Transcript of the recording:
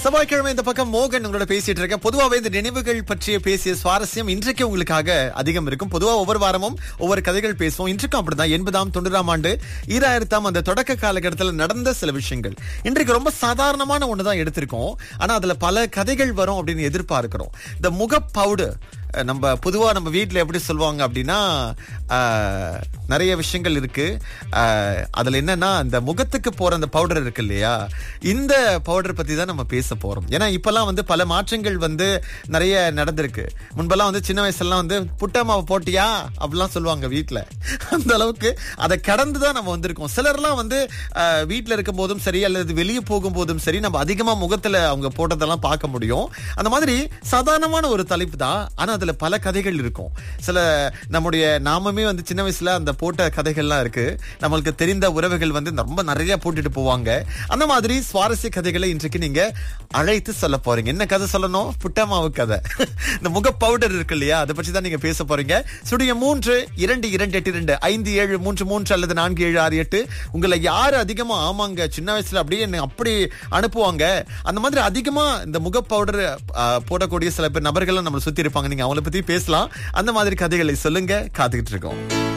செவ்வாய்க்கிழமை இந்த பக்கம் மோகன் உங்களோட பேசிட்டு இருக்கேன் பொதுவாகவே இந்த நினைவுகள் பற்றிய பேசிய சுவாரஸ்யம் இன்றைக்கு உங்களுக்காக அதிகம் இருக்கும் பொதுவா ஒவ்வொரு வாரமும் ஒவ்வொரு கதைகள் பேசுவோம் இன்றைக்கும் அப்படிதான் எண்பதாம் தொண்ணூறாம் ஆண்டு ஈராயிரத்தாம் அந்த தொடக்க காலகட்டத்தில் நடந்த சில விஷயங்கள் இன்றைக்கு ரொம்ப சாதாரணமான ஒன்று தான் எடுத்திருக்கோம் ஆனா அதுல பல கதைகள் வரும் அப்படின்னு எதிர்பார்க்கிறோம் இந்த முக பவுடர் நம்ம பொதுவா நம்ம வீட்ல எப்படி சொல்லுவாங்க அப்படின்னா ஆஹ், நிறைய விஷயங்கள் இருக்கு ஆஹ், அதுல என்னன்னா இந்த முகத்துக்கு போற அந்த பவுடர் இருக்கு இல்லையா இந்த பவுடர் பத்தி தான் நம்ம பேச போறோம் ஏன்னா இப்பெல்லாம் வந்து பல மாற்றங்கள் வந்து நிறைய நடந்திருக்கு முன்பெல்லாம் வந்து சின்ன வயசுலாம் வந்து புட்டமாவை போட்டியா அப்படிலாம் சொல்லுவாங்க வீட்ல அந்த அளவுக்கு அதை கடந்து தான் நம்ம வந்திருக்கோம் சிலர்லாம் வந்து ஆஹ், வீட்ல இருக்கும் போதும் சரி அல்லது வெளியே போகும் போதும் சரி நம்ம அதிகமா முகத்துல அவங்க போட்டதெல்லாம் பார்க்க முடியும் அந்த மாதிரி சாதாரணமான ஒரு தலைப்பு தான் ஆனா அதுல பல கதைகள் இருக்கும் சில நம்முடைய நாமமே வந்து சின்ன வயசுல அந்த போட்ட கதைகள்லாம் இருக்கு நம்மளுக்கு தெரிந்த உறவுகள் வந்து ரொம்ப நிறைய போட்டுட்டு போவாங்க அந்த மாதிரி சுவாரஸ்ய கதைகளை இன்றைக்கு நீங்க அழைத்து சொல்ல போறீங்க என்ன கதை சொல்லணும் புட்டமாவு கதை இந்த முக பவுடர் இருக்கு இல்லையா அதை பற்றி தான் நீங்க பேச போறீங்க சுடிய மூன்று இரண்டு இரண்டு எட்டு இரண்டு ஐந்து ஏழு மூன்று மூன்று அல்லது நான்கு ஏழு ஆறு எட்டு உங்களை யாரு அதிகமா ஆமாங்க சின்ன வயசுல அப்படியே என்னை அப்படி அனுப்புவாங்க அந்த மாதிரி அதிகமா இந்த முக பவுடர் போடக்கூடிய சில பேர் நபர்கள் நம்ம சுத்தி இருப்பாங்க நீங்க அவங்கள பத்தி பேசலாம் அந்த மாதிரி கதைகளை சொல்லுங்க காத்துக்கிட்டு இருக்கோம்